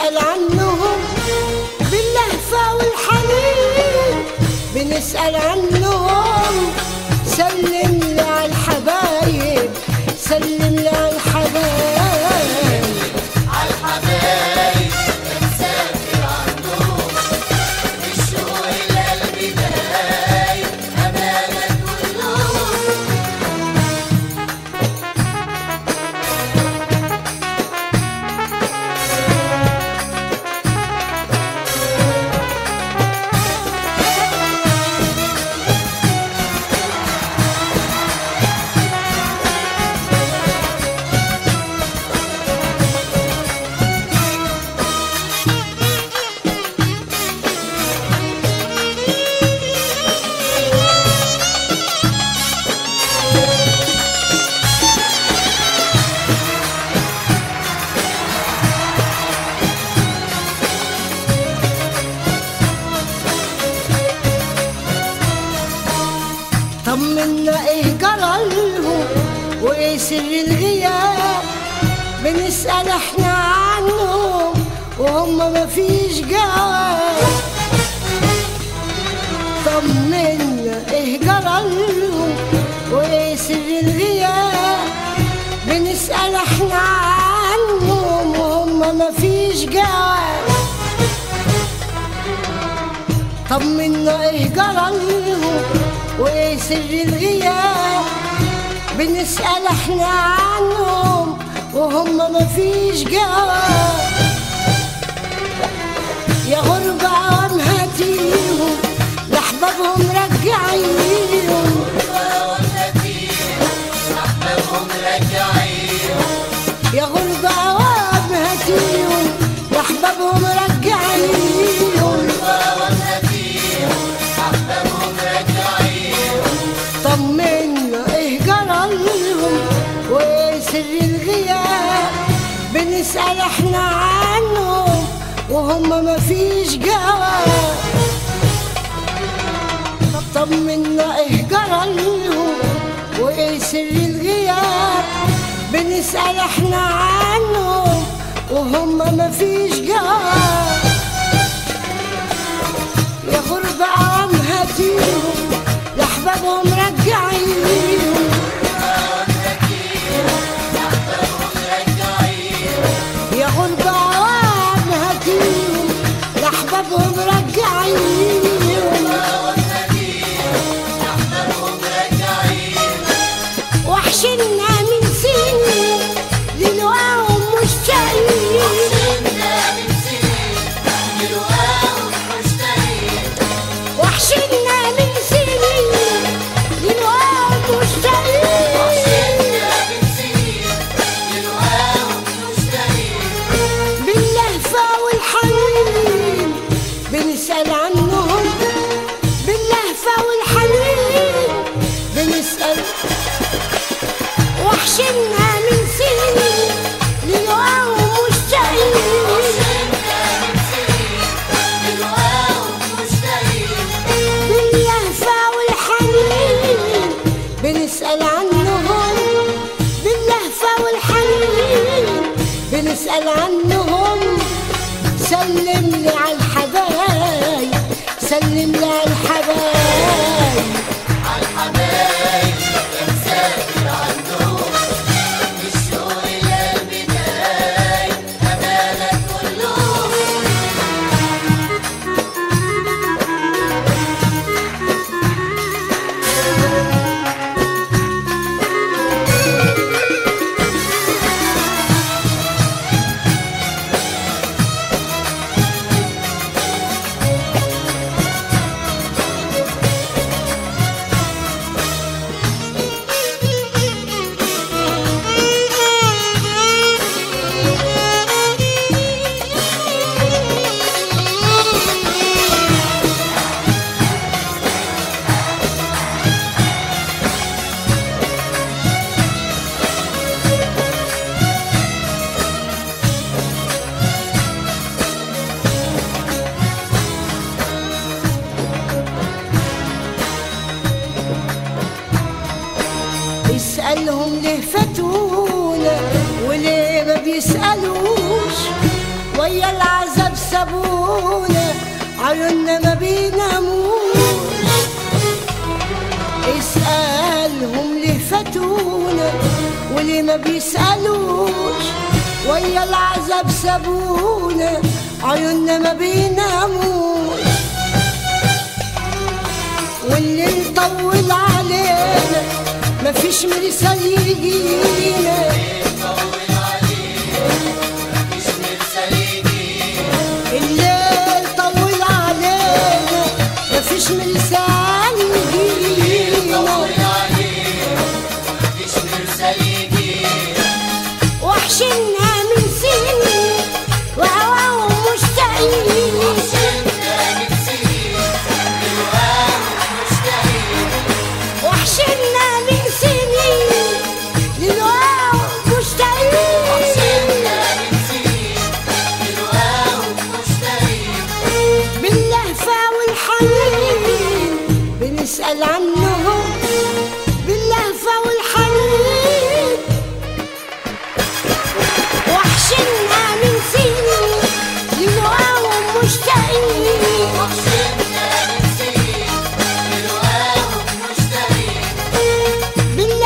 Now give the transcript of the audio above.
بنسأل عنهم باللهفة والحنين بنسأل عنهم سلم لي على الحبايب سلم لي على الحبايب عالحبايب مسافر عندهم الشوق القلب دايب أمانة كلهم طمنا ايه جرالهم وايه سر الغياب بنسأل احنا عنهم وهم مفيش جواب طمنا ايه جرالهم وايه سر الغياب بنسأل احنا عنهم وهم مفيش جواب طمنا ايه جرالهم وايه سر الغياب بنسأل احنا عنهم وهم مفيش جواب يا غربة عوام هاتيهم لأحبابهم رجعيهم أحبابهم رجعيهم يا غربة عوام هاتيهم لأحبابهم رجعيهم أحبابهم رجعيهم طمنا ايه جرالهم وايه سر الغياب بنسأل احنا عنهم وهم مفيش جواب طمنا ايه جرالهم وايه سر الغياب بنسأل احنا عنهم وهم مفيش جواب يا غربة عم هاتيهم لأحبابهم رجعيهم يا غربة عوام هاتيهم لأحبابهم رجعيهم وحشنا من سنين للقاهم مشتاقين وحشنا من سنين للقاهم مشتاقين باللهفة والحنين بنسأل عنهم باللهفة والحنين بنسأل وحشنا من سنين للقاهم مشتاقين باللهفة والحنين بنسأل عنهم باللهفة والحنين بنسأل عنهم سلم لي على الحبايب سلم لي على الحبايب الحبايب مسافر عندهم الشوق القلب دايب أمانة كلهم عيوننا ما بيناموش اسألهم ليه فاتونا وليه ما بيسألوش ويا العذاب سابونا عيوننا ما بيناموش والليل طول علينا مفيش مرسال يجينا مش مرسل يجينا الليل طول علينا مفيش مرسال يجينا طول علينا مش مرسل يجينا وحشنا من سنين وهواهم مشتاقين وحشنا من سنين للوهام مشتاقين وحشنا من سنين للواو مشتاقين وحشنا من سنين للوهام مشتاقين باللهفة والحنين بنسأل عنهم